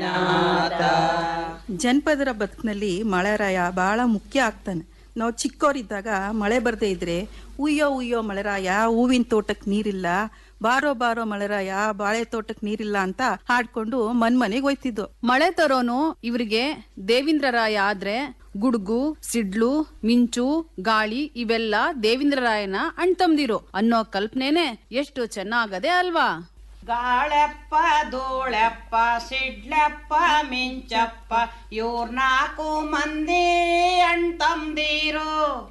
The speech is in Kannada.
ಜನಪದರ ಬದುಕಿನಲ್ಲಿ ಮಳೆರಾಯ ಬಹಳ ಮುಖ್ಯ ಆಗ್ತಾನೆ ನಾವು ಚಿಕ್ಕವರಿದ್ದಾಗ ಮಳೆ ಬರದೇ ಇದ್ರೆ ಉಯ್ಯೋ ಉಯ್ಯೋ ಮಳೆರಾಯ ಹೂವಿನ ತೋಟಕ್ಕೆ ನೀರಿಲ್ಲ ಬಾರೋ ಬಾರೋ ಮಳೆರಾಯ ಬಾಳೆ ತೋಟಕ್ಕೆ ನೀರಿಲ್ಲ ಅಂತ ಹಾಡ್ಕೊಂಡು ಮನ್ ಮನೆಗೆ ಹೋಯ್ತಿದ್ದು ಮಳೆ ತರೋನು ಇವ್ರಿಗೆ ದೇವೇಂದ್ರರಾಯ ಆದ್ರೆ ಗುಡುಗು ಸಿಡ್ಲು ಮಿಂಚು ಗಾಳಿ ಇವೆಲ್ಲ ದೇವೇಂದ್ರರಾಯನ ಅಣ್ತಂದಿರು ಅನ್ನೋ ಕಲ್ಪನೆನೆ ಎಷ್ಟು ಚೆನ್ನಾಗದೆ ಅಲ್ವಾ ಗಾಳೆಪ್ಪ ಧೂಳೆಪ್ಪ ಸಿಡ್ಲೆಪ್ಪ ಮಿಂಚಪ್ಪ ಇವ್ರ ನಾಲ್ಕು ಮಂದಿ ಅಣ್ತಂದಿರು